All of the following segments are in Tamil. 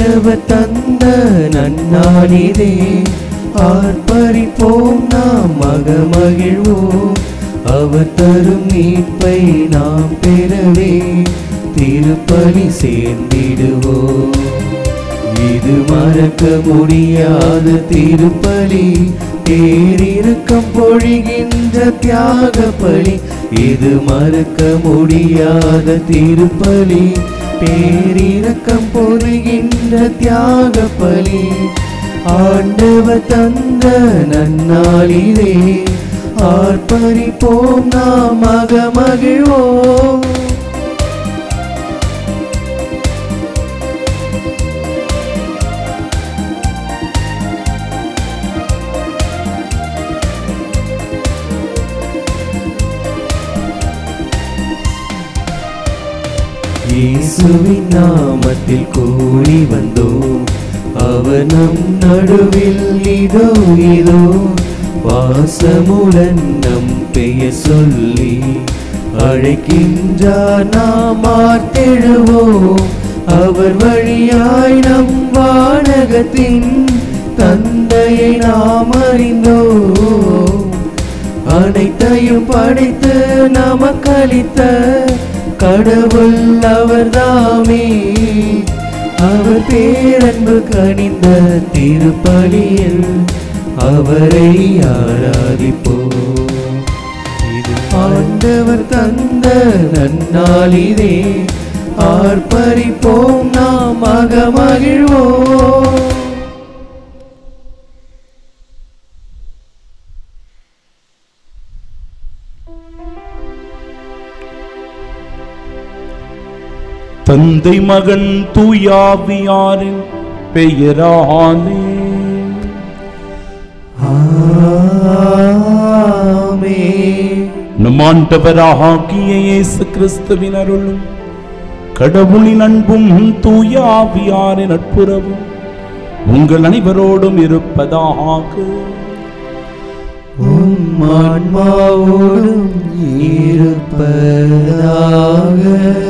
ஆண்டவர் தந்த நன்னாளிதே ஆர்ப்பரிப்போம் நாம் மகமகிழ்வோம் அவர் தரும் மீட்பை நாம் பெறவே திருப்பலி சேர்ந்திடுவோம் இது மறக்க முடியாத திருப்பலி பேரிரக்கம் பொழிகின்ற தியாக பலி இது மறக்க முடியாத திருப்பலி பேரிரக்கம் பொழிகின்ற தியாக பலி ஆண்டவர் தந்த நன்னாளிலே ஆர்ப்பரிப்போம் நாம் மகமகிழ்வோம் இயேசுவின் நாமத்தில் கூடி வந்தோம் அவர் நம் நடுவில் இதோ இதோ வாசமுடன் நம் பெயர் சொல்லி அழைக்கின்றார் நாம் ஆர்த்தெழுவோம் அவர் வழியாய் நம் வானகத்தின் தந்தையை நாம் அறிந்தோம் அனைத்தையும் படைத்து நமக்களித்த கடவுள் அவர்தாமே அவர் பேரன்பு கனிந்த திருப்பலியில் அவரை ஆராதிப்போம் இது ஆண்டவர் தந்த நன்னாளிதே ஆர்ப்பரிப்போம் நாம் மகமகிழ்வோம் தந்தை மகன் தூயாவியாரின் பெயராலே ஆமென். நம் ஆண்டவராகிய இயேசு கிறிஸ்துவின் அருளும் கடவுளின் அன்பும் தூயாவியாரின் நட்புறவும் உங்கள் அனைவரோடும் இருப்பதாக உம் ஆன்மாவோடும் இருப்பதாக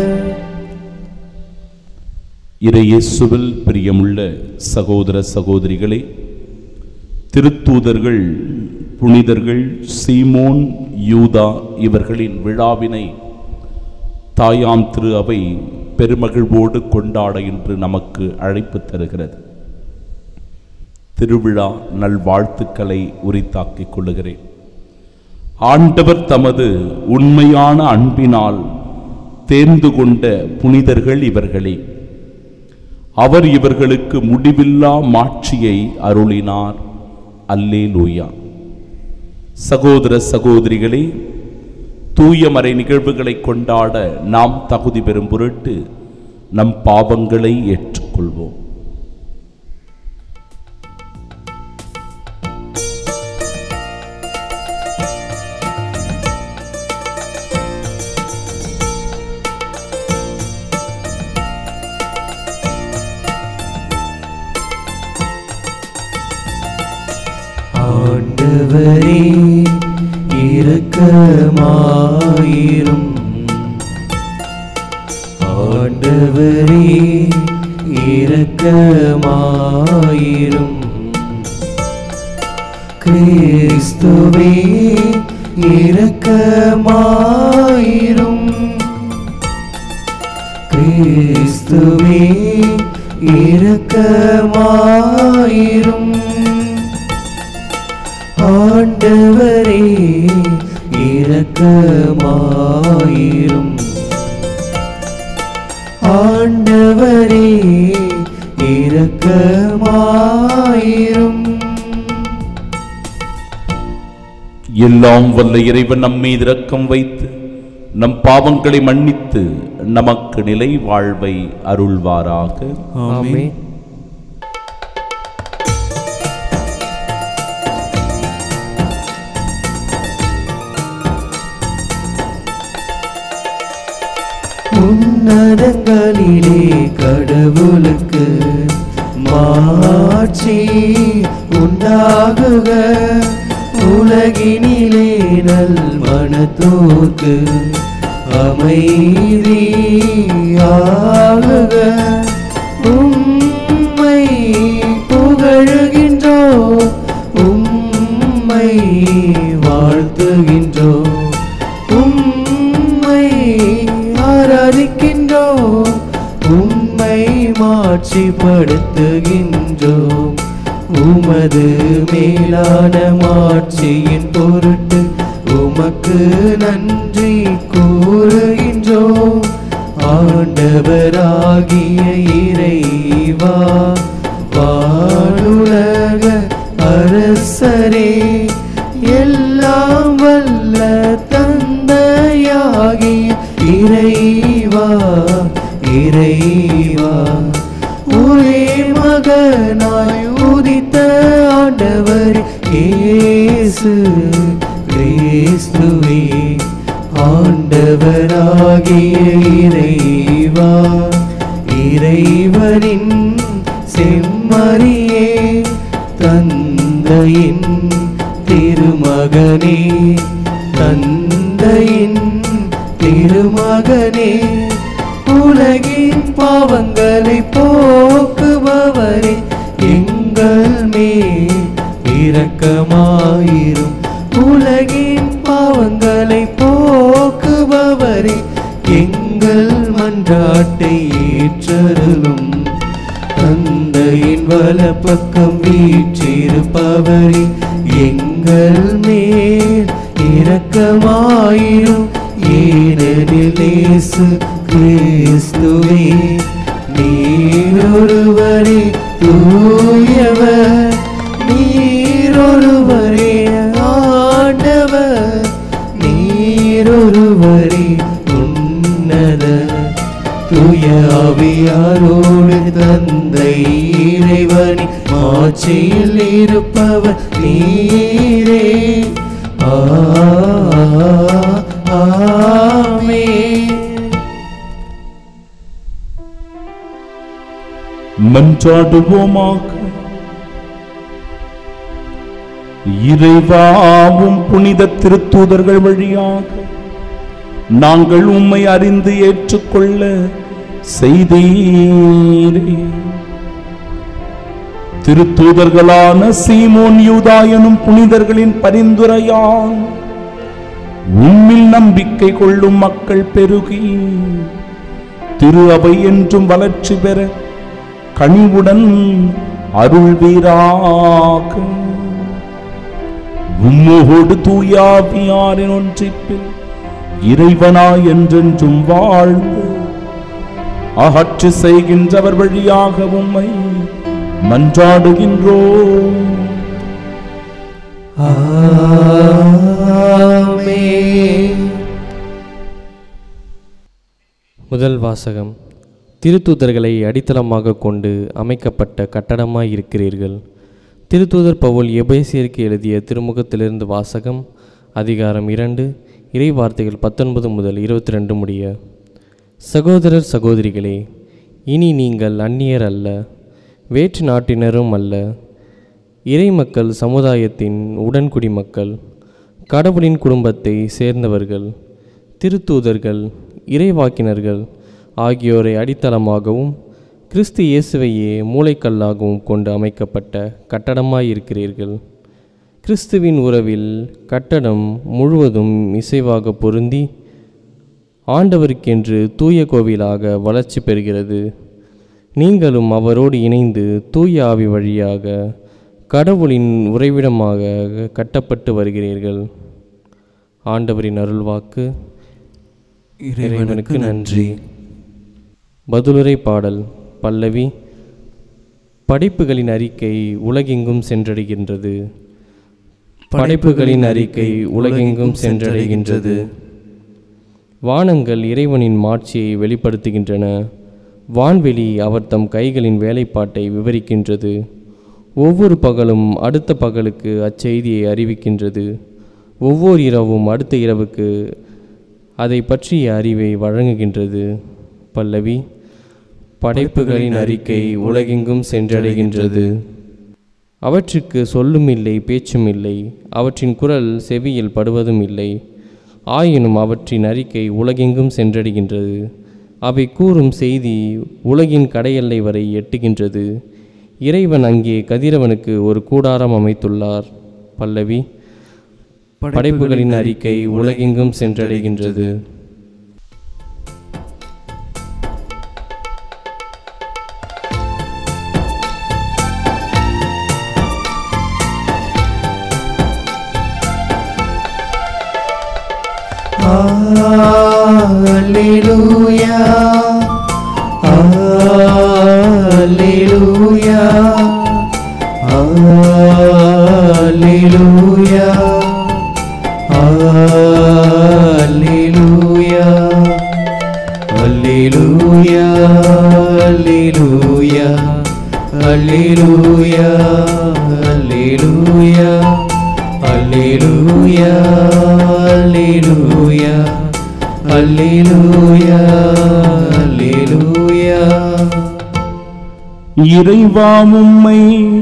இறையேசுவில் பிரியமுள்ள சகோதர சகோதரிகளே திருத்தூதர்கள் புனிதர்கள் சீமோன் யூதா இவர்களின் விழாவினை தாயாம் திரு அவை பெருமகிழ்வோடு கொண்டாட இன்று நமக்கு அழைப்பு தருகிறது திருவிழா நல்வாழ்த்துக்களை உரித்தாக்கிக் கொள்ளுகிறேன் ஆண்டவர் தமது உண்மையான அன்பினால் தேர்ந்து கொண்ட புனிதர்கள் இவர்களே அவர் இவர்களுக்கு முடிவில்லா மாட்சியை அருளினார் அல்லேலூயா சகோதர சகோதரிகளே தூயமறை நிகழ்வுகளை கொண்டாட நாம் தகுதி பெறும் பொருட்டு நம் பாவங்களை ஏற்றுக்கொள்வோம் ஆண்டவரே இரக்கமாயிரும் ஆண்டவரே இரக்கமாயிரும் கிறிஸ்துவே இரக்கமாயிரும் கிறிஸ்துவே இரக்கமாயிரும் ஆண்டவரே இரக்கமாயிரும் ஆண்டவரே இரக்கமாயிரும் எல்லாம் வல்ல இறைவன் நம் மீது இரக்கம் வைத்து நம் பாவங்களை மன்னித்து நமக்கு நிலை வாழ்வை அருள்வாராக ஆமென் உன்னதங்களிலே கடவுளுக்கு மாட்சி உண்டாகுக உலகினிலே நல் மனத்தோர்க்கு அமைதியாகுக உம் உமது மேலான மாட்சியின் பொருட்டு உமக்கு நன்றி கூறுகின்றோம் ஆண்டவராகிய இறைவா வானுலக அரசரே எல்லாம் வல்ல தந்தையாகிய இறைவா இறைவா ஒரே மகனாய் உதித்த ஆண்டவர் இயேசு கிறிஸ்துவே ஆண்டவராகிய இறைவா இறைவனின் செம்மறியே தந்தையின் திருமகனே தந்தையின் திருமகனே உலகின் பாவங்களை போக்குபவரே எங்கள் மேல் இரக்கமாயிரும் உலகின் பாவங்களை போக்குபவரே எங்கள் மன்றாட்டை ஏற்றருளும் தந்தையின் வலப்பக்கம் வீற்றிருப்பவரே எங்கள் மேல் இரக்கமாயிரும் ஏனெனில் இயேசு கிறிஸ்துவே நீரொருவரே தூயவர் நீரொருவரே ஆண்டவர் நீரொருவரே உன்னத தூய ஆவியாரோடு தந்தை இறைவனி மாட்சியில் இருப்பவர் நீரே ஆ ஆமென். மன்றாடுவோமாக இறைவாவும் புனித திருத்தூதர்கள் வழியாக நாங்கள் உம்மை அறிந்து ஏற்றுக்கொள்ள செய்தீரே திருத்தூதர்களான சீமோன் யூதா எனும் புனிதர்களின் பரிந்துரையால் உம்மில் நம்பிக்கை கொள்ளும் மக்கள் பெருகி திரு அவை என்றும் வளர்ச்சி பெற கனிவுடன் அருள்வீராக உம்மோடு தூயாவியாரின் ஒன்றிப்பில் இறைவனாய் என்றென்றும் வாழ்ந்து அகற்று செய்கின்றவர் வழியாக உம்மை மன்றாடுகின்றோம் ஆமென். முதல் வாசகம் திருத்தூதர்களை அடித்தளமாக கொண்டு அமைக்கப்பட்ட கட்டடமாய் இருக்கிறீர்கள் திருத்தூதர் பவுல் எபேசியருக்கு எழுதிய திருமுகத்திலிருந்து வாசகம் அதிகாரம் இரண்டு இறை வார்த்தைகள் பத்தொன்பது முதல் இருபத்தி ரெண்டு முடிய சகோதரர் சகோதரிகளே இனி நீங்கள் அந்நியர் அல்ல வேற்று நாட்டினரும் அல்ல இறைமக்கள் சமுதாயத்தின் உடன்குடி மக்கள் கடவுளின் குடும்பத்தை சேர்ந்தவர்கள் திருத்தூதர்கள் இறைவாக்கினர்கள் ஆகியோரை அடித்தளமாகவும் கிறிஸ்து இயேசுவையே மூளைக்கல்லாகவும் கொண்டு அமைக்கப்பட்ட கட்டடமாயிருக்கிறீர்கள் கிறிஸ்துவின் உறவில் கட்டடம் முழுவதும் இசைவாக பொருந்தி ஆண்டவருக்கென்று தூய கோவிலாக வளர்ச்சி பெறுகிறது நீங்களும் அவரோடு இணைந்து தூய ஆவி வழியாக கடவுளின் உறைவிடமாக கட்டப்பட்டு வருகிறீர்கள் ஆண்டவரின் அருள்வாக்கு இறைவனுக்கு நன்றி பதிலுரை பாடல் பல்லவி படைப்புகளின் அறிக்கை உலகெங்கும் சென்றடைகின்றது படைப்புகளின் அறிக்கை உலகெங்கும் சென்றடைகின்றது வானங்கள் இறைவனின் மாட்சியை வெளிப்படுத்துகின்றன வான்வெளி அவர் தம் கைகளின் வேலைப்பாட்டை விவரிக்கின்றது ஒவ்வொரு பகலும் அடுத்த பகலுக்கு அச்செய்தியை அறிவிக்கின்றது ஒவ்வொரு இரவும் அடுத்த இரவுக்கு அதை பற்றிய அறிவை வழங்குகின்றது பல்லவி படைப்புகளின் அறிக்கை உலகெங்கும் சென்றடைகின்றது அவற்றுக்கு சொல்லும் இல்லை பேச்சும் இல்லை அவற்றின் குரல் செவியில் படுவதும் இல்லை ஆயினும் அவற்றின் அறிக்கை உலகெங்கும் சென்றடைகின்றது அவை கூறும் செய்தி உலகின் கடையெல்லை வரை எட்டுகின்றது இறைவன் அங்கே கதிரவனுக்கு ஒரு கூடாரம் அமைத்துள்ளார் பல்லவி படைப்புகளின் அறிக்கை உலகெங்கும் சென்றடைகின்றது Alleluia. Alleluia. Alleluia. Alleluia. Alleluia. Alleluia. Alleluia. Alleluia. Alleluia. Alleluia. Alleluia. Alleluia. இறைவா உம்மை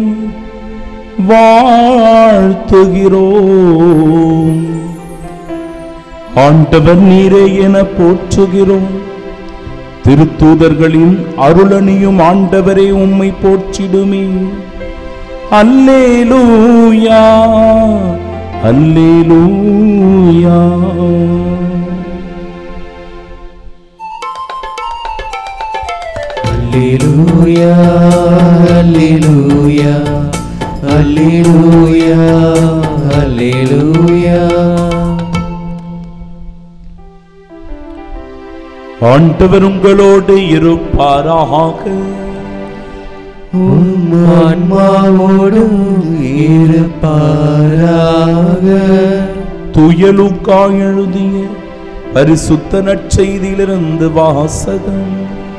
வாழ்த்துகிறோம் ஆண்டவர் நீரே என போற்றுகிறோம் திருத்தூதர்களின் அருளணியும் ஆண்டவரே உம்மை போற்றிடுமே அல்லேலூயா அல்லேலூயா Alleluia, Alleluia, Alleluia, Alleluia. ஆண்டவர் உங்களோடு இருப்பாராக உம் ஆன்மாவோடும் இருப்பாராக துயலுக்கா எழுதிய பரிசுத்த நற்செய்தியிலிருந்து வாசகம்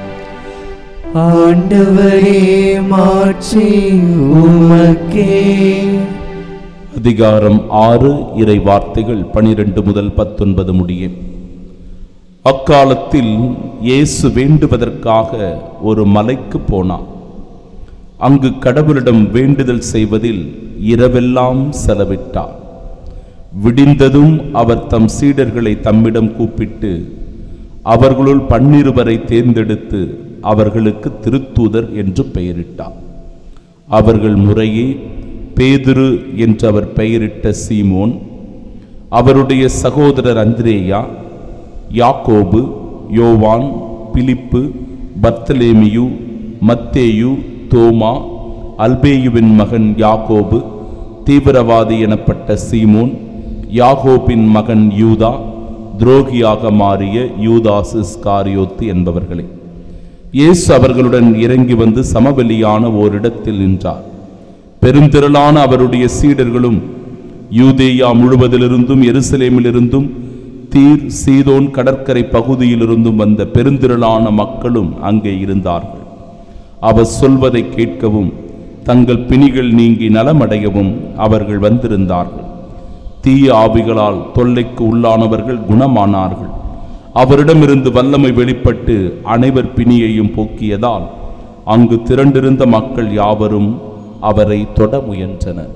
ஆண்டவரே மாற்றி உமக்கே அதிகாரம் ஆறு இறை வார்த்தைகள் பனிரெண்டு முதல் பத்தொன்பது முடிய அக்காலத்தில் இயேசு வேண்டுவதற்காக ஒரு மலைக்கு போனார் அங்கு கடவுளிடம் வேண்டுதல் செய்வதில் இரவெல்லாம் செலவிட்டார் விடிந்ததும் அவர் தம் சீடர்களை தம்மிடம் கூப்பிட்டு அவர்களுள் பன்னிருவரை தேர்ந்தெடுத்து அவர்களுக்கு திருத்தூதர் என்று பெயரிட்டார் அவர்கள் முறையே பேதுரு என்று அவர் பெயரிட்ட சீமோன் அவருடைய சகோதரர் அந்திரேயா யாக்கோபு யோவான் பிலிப்பு பர்த்தலேமியு மத்தேயு தோமா அல்பேயுவின் மகன் யாக்கோபு தீவிரவாதி எனப்பட்ட சீமோன் யாகோபின் மகன் யூதா துரோகியாக மாறிய யூதாஸ் இஸ்காரியோத்து என்பவர்களே இயேசு அவர்களுடன் இறங்கி வந்து சமவெளியான ஓரிடத்தில் நின்றார் பெருந்திரளான அவருடைய சீடர்களும் யூதேயா முழுவதிலிருந்தும் எருசலேமிலிருந்தும் தீர் சீதோன் கடற்கரை பகுதியிலிருந்தும் வந்த பெருந்திரளான மக்களும் அங்கே இருந்தார்கள் அவர் சொல்வதை கேட்கவும் தங்கள் பிணிகள் நீங்கி நலமடையவும் அவர்கள் வந்திருந்தார்கள் தீய ஆவிகளால் தொல்லைக்கு உள்ளானவர்கள் குணமானார்கள் அவரிடமிருந்து வல்லமை வெளிப்பட்டு அனைவர் பிணியையும் போக்கியதால் அங்கு திரண்டிருந்த மக்கள் யாவரும் அவரை தொட முயன்றனர்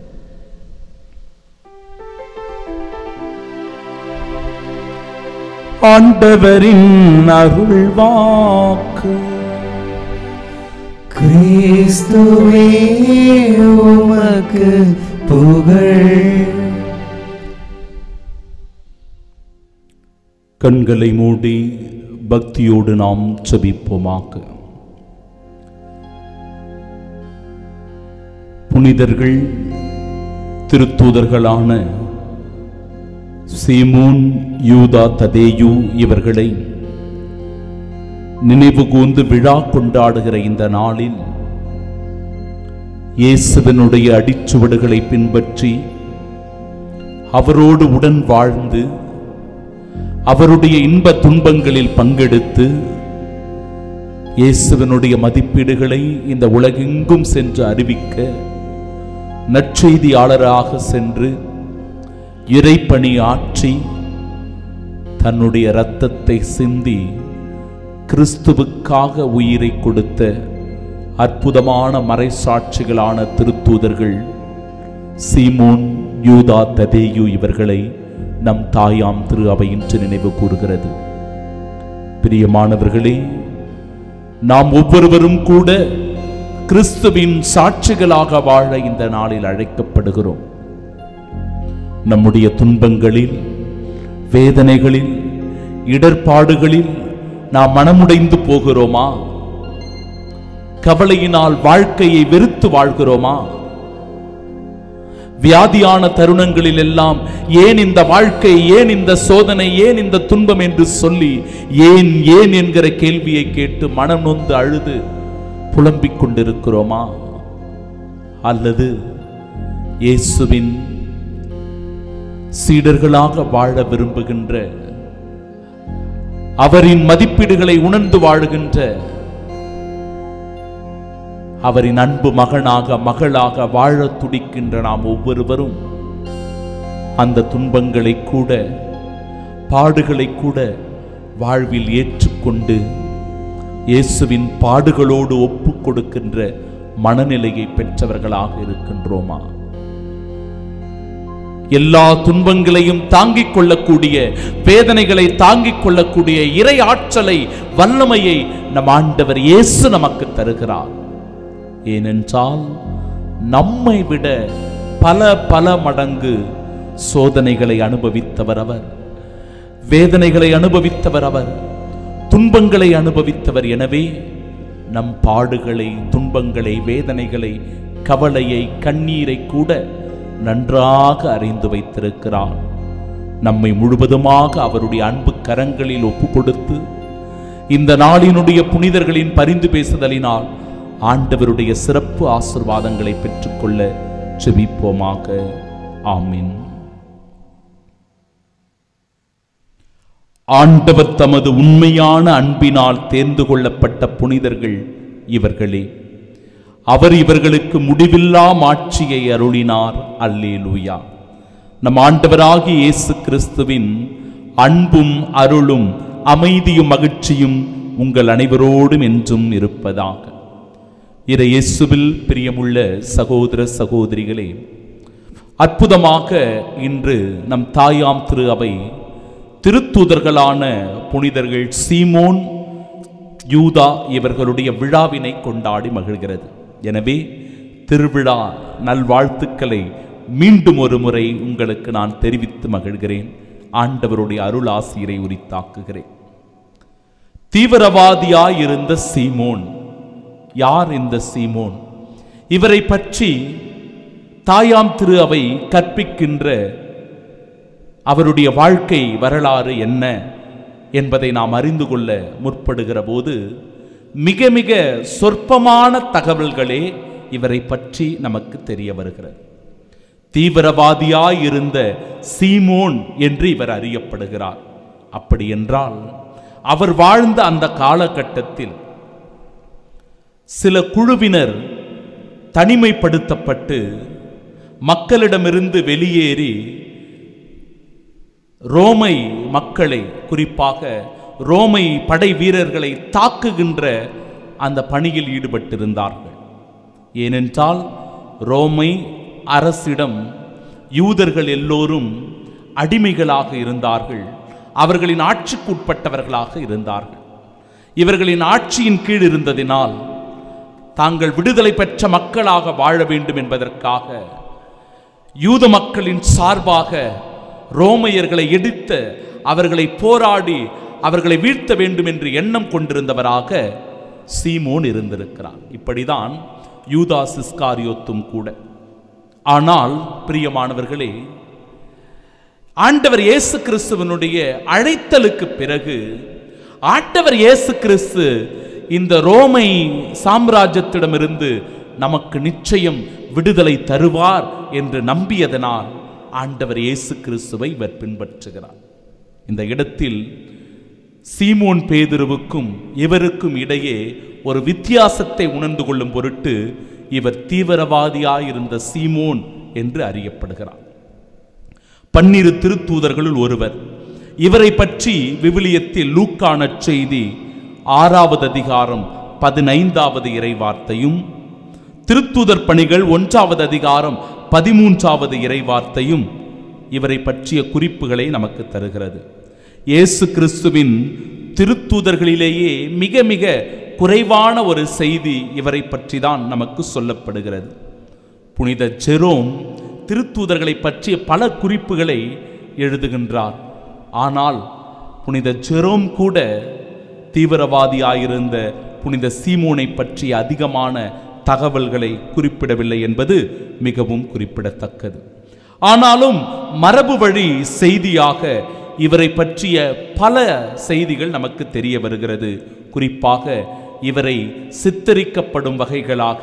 ஆண்டவரின் அருள்வாக்கு கிறிஸ்துவே உமக்கு புகழ் கண்களை மூடி பக்தியோடு நாம் செபிப்போமாக புனிதர்கள் திருத்தூதர்களான சீமோன் யூதா ததேயு இவர்களை நினைவு கூர்ந்து விழா கொண்டாடுகிற இந்த நாளில் இயேசுவினுடைய அடிச்சுவடுகளை பின்பற்றி அவரோடு உடன் வாழ்ந்து அவருடைய இன்ப துன்பங்களில் பங்கெடுத்து இயேசுவினுடைய மதிப்பீடுகளை இந்த உலகெங்கும் சென்று அறிவிக்க நற்செய்தியாளராக சென்று இறைப்பணி ஆற்றி தன்னுடைய இரத்தத்தை சிந்தி கிறிஸ்துவுக்காக உயிரை கொடுத்த அற்புதமான மறைசாட்சிகளான திருத்தூதர்கள் சீமோன் யூதா ததேயு இவர்களை நம் தாயாம் திரு அவை இன்று நினைவு கூறுகிறது பிரியமானவர்களே நாம் ஒவ்வொருவரும் கூட கிறிஸ்துவின் சாட்சிகளாக வாழ இந்த நாளில் அழைக்கப்படுகிறோம் நம்முடைய துன்பங்களில் வேதனைகளில் இடர்பாடுகளில் நாம் மனமுடைந்து போகிறோமா கவலையினால் வாழ்க்கையை வெறுத்து வாழ்கிறோமா வியாதியான தருணங்களில் எல்லாம் ஏன் இந்த வாழ்க்கை ஏன் இந்த சோதனை ஏன் இந்த துன்பம் என்று சொல்லி ஏன் ஏன் என்கிற கேள்வியை கேட்டு மனம் நொந்து அழுது புலம்பிக் கொண்டிருக்கிறோமா அல்லது இயேசுவின் சீடர்களாக வாழ விரும்புகின்ற அவரின் மதிப்பீடுகளை உணர்ந்து வாழுகின்ற அவரின் அன்பு மகனாக மகளாக வாழ துடிக்கின்ற நாம் ஒவ்வொருவரும் அந்த துன்பங்களை கூட பாடுகளை கூட வாழ்வில் ஏற்றுக்கொண்டு இயேசுவின் பாடுகளோடு ஒப்புக் கொடுக்கின்ற மனநிலையை பெற்றவர்களாக இருக்கின்றோமா எல்லா துன்பங்களையும் தாங்கிக் கொள்ளக்கூடிய வேதனைகளை தாங்கிக் கொள்ளக்கூடிய இறை ஆற்றலை வல்லமையை நம் ஆண்டவர் இயேசு நமக்கு தருகிறார் ஏனென்றால் நம்மை விட பல பல மடங்கு சோதனைகளை அனுபவித்தவர் அவர் வேதனைகளை அனுபவித்தவர் அவர் துன்பங்களை அனுபவித்தவர் எனவே நம் பாடுகளை துன்பங்களை வேதனைகளை கவலையை கண்ணீரை கூட நன்றாக அறிந்து வைத்திருக்கிறார் நம்மை முழுவதுமாக அவருடைய அன்பு கரங்களில் ஒப்பு கொடுத்து இந்த நாளினுடைய புனிதர்களின் பரிந்து பேசுதலினால் ஆண்டவருடைய சிறப்பு ஆசிர்வாதங்களை பெற்றுக்கொள்ள செபிப்போமாக ஆமீன் ஆண்டவர் தமது உண்மையான அன்பினால் தேர்ந்து கொள்ளப்பட்ட புனிதர்கள் இவர்களே அவர் இவர்களுக்கு முடிவில்லா மாட்சியை அருளினார் அல்லேலூயா நம் ஆண்டவராகிய இயேசு கிறிஸ்துவின் அன்பும் அருளும் அமைதியும் மகிழ்ச்சியும் உங்கள் அனைவரோடும் என்றும் இருப்பதாக இறை இயேசுவில் பிரியமுள்ள சகோதர சகோதரிகளே அற்புதமாக இன்று நம் தாயாம் திரு அவை திருத்தூதர்களான புனிதர்கள் சீமோன் யூதா இவர்களுடைய விழாவினை கொண்டாடி மகிழ்கிறது எனவே திருவிழா நல்வாழ்த்துக்களை மீண்டும் ஒரு முறை உங்களுக்கு நான் தெரிவித்து மகிழ்கிறேன் ஆண்டவருடைய அருள் ஆசிரியரை உரித்தாக்குகிறேன் தீவிரவாதியாயிருந்த சீமோன் யார் இந்த சீமோன் இவரை பற்றி தாயாம் திரு அவை கற்பிக்கின்ற அவருடைய வாழ்க்கை வரலாறு என்ன என்பதை நாம் அறிந்து கொள்ள முற்படுகிற போது மிக மிக சொற்பமான தகவல்களே இவரை பற்றி நமக்கு தெரிய வருகிறது தீவிரவாதியாயிருந்த சீமோன் என்று இவர் அறியப்படுகிறார் அப்படி என்றால் அவர் வாழ்ந்த அந்த காலகட்டத்தில் சில குழுவினர் தனிமைப்படுத்தப்பட்டு மக்களிடமிருந்து வெளியேறி ரோமை மக்களை குறிப்பாக ரோமை படை வீரர்களை தாக்குகின்ற அந்த பணியில் ஈடுபட்டிருந்தார்கள் ஏனென்றால் ரோமை அரசிடம் யூதர்கள் எல்லோரும் அடிமைகளாக இருந்தார்கள் அவர்களின் ஆட்சிக்குட்பட்டவர்களாக இருந்தார்கள் இவர்களின் ஆட்சியின் கீழ் இருந்ததினால் தாங்கள் விடுதலை பெற்ற மக்களாக வாழ வேண்டும் என்பதற்காக யூத மக்களின் சார்பாக ரோமையர்களை எதிர்த்த அவர்களை போராடி அவர்களை வீழ்த்த வேண்டும் என்று எண்ணம் கொண்டிருந்தவராக சீமோன் இருந்திருக்கிறார் இப்படிதான் யூதாஸ் இஸ்காரியோத்தும் கூட ஆனால் பிரியமானவர்களே ஆண்டவர் இயேசு கிறிஸ்துவனுடைய அழைத்தலுக்கு பிறகு ஆண்டவர் இயேசு கிறிஸ்து இந்த ரோமை சாம்ராஜ்யத்திடமிருந்து நமக்கு நிச்சயம் விடுதலை தருவார் என்று நம்பியதனால் ஆண்டவர் இயேசு கிறிஸ்துவை இவர் பின்பற்றுகிறார் இந்த இடத்தில் சீமோன் பேதுருவுக்கும் இவருக்கும் இடையே ஒரு வித்தியாசத்தை உணர்ந்து கொள்ளும் பொருட்டு இவர் தீவிரவாதியாயிருந்த சீமோன் என்று அறியப்படுகிறார் பன்னிரு திருத்தூதர்களுள் ஒருவர் இவரை பற்றி விவிலியத்தில் லூக்கான செய்தி ஆறாவது அதிகாரம் பதினைந்தாவது இறைவார்த்தையும் திருத்தூதர் பணிகள் ஒன்றாவது அதிகாரம் பதிமூன்றாவது இறைவார்த்தையும் இவரை பற்றிய குறிப்புகளை நமக்கு தருகிறது இயேசு கிறிஸ்துவின் திருத்தூதர்களிலேயே மிக மிக குறைவான ஒரு செய்தி இவரை பற்றி தான் நமக்கு சொல்லப்படுகிறது புனித ஜெரோம் திருத்தூதர்களை பற்றிய பல குறிப்புகளை எழுதுகின்றார் ஆனால் புனித ஜெரோம் கூட தீவிரவாதியாயிருந்த புனித சீமோனை பற்றிய அதிகமான தகவல்களை குறிப்பிடவில்லை என்பது மிகவும் குறிப்பிடத்தக்கது ஆனாலும் மரபு வழி செய்தியாக இவரை பற்றிய பல செய்திகள் நமக்கு தெரிய வருகிறது குறிப்பாக இவரை சித்தரிக்கப்படும் வகைகளாக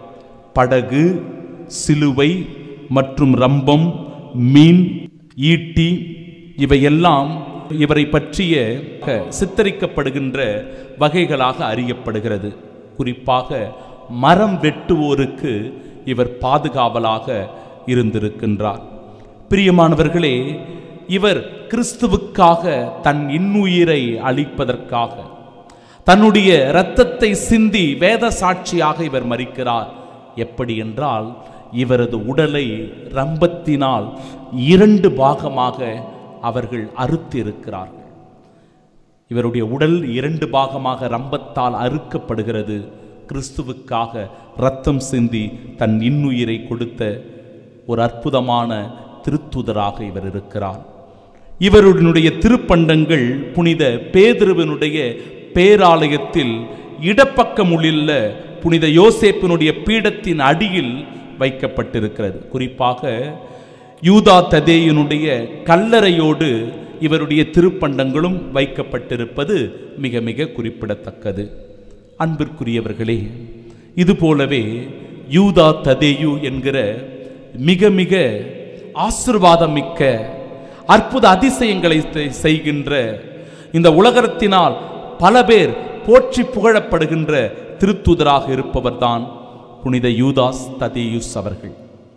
படகு சிலுவை மற்றும் ரம்பம் மீன் ஈட்டி இவையெல்லாம் இவரை பற்றிய சித்தரிக்கப்படுகின்ற வகைகளாக அறியப்படுகிறது குறிப்பாக மரம் வெட்டுவோருக்கு இவர் பாதுகாவலாக இருந்திருக்கின்றார் பிரியமானவர்களே இவர் கிறிஸ்துவுக்காக தன் இன்னுயிரை அளிப்பதற்காக தன்னுடைய இரத்தத்தை சிந்தி வேத சாட்சியாக இவர் மறிக்கிறார் எப்படி என்றால் இவரது உடலை ரம்பத்தினால் இரண்டு பாகமாக அவர்கள் அறுத்திருக்கிறார்கள் இவருடைய உடல் இரண்டு பாகமாக ரம்பத்தால் அறுக்கப்படுகிறது கிறிஸ்துவுக்காக இரத்தம் சிந்தி தன் இன்னுயிரை கொடுத்த ஒரு அற்புதமான திருத்துதராக இவர் இருக்கிறார் இவருடைய திருப்பண்டங்கள் புனித பேதுருவனுடைய பேராலயத்தில் இடப்பக்கம் உள்ள புனித யோசேப்பினுடைய பீடத்தின் அடியில் வைக்கப்பட்டிருக்கிறது குறிப்பாக யூதா ததேயனுடைய கல்லறையோடு இவருடைய திருப்பண்டங்களும் வைக்கப்பட்டிருப்பது மிக மிக குறிப்பிடத்தக்கது அன்பிற்குரியவர்களே இதுபோலவே யூதா ததேயு என்கிற மிக மிக ஆசிர்வாதம் மிக்க அற்புத அதிசயங்களை செ- செய்கின்ற இந்த உலகத்தினால் பல பேர் போற்றி புகழப்படுகின்ற திருத்துதராக இருப்பவர்தான் புனித யூதாஸ் ததேயுஸ் அவர்கள்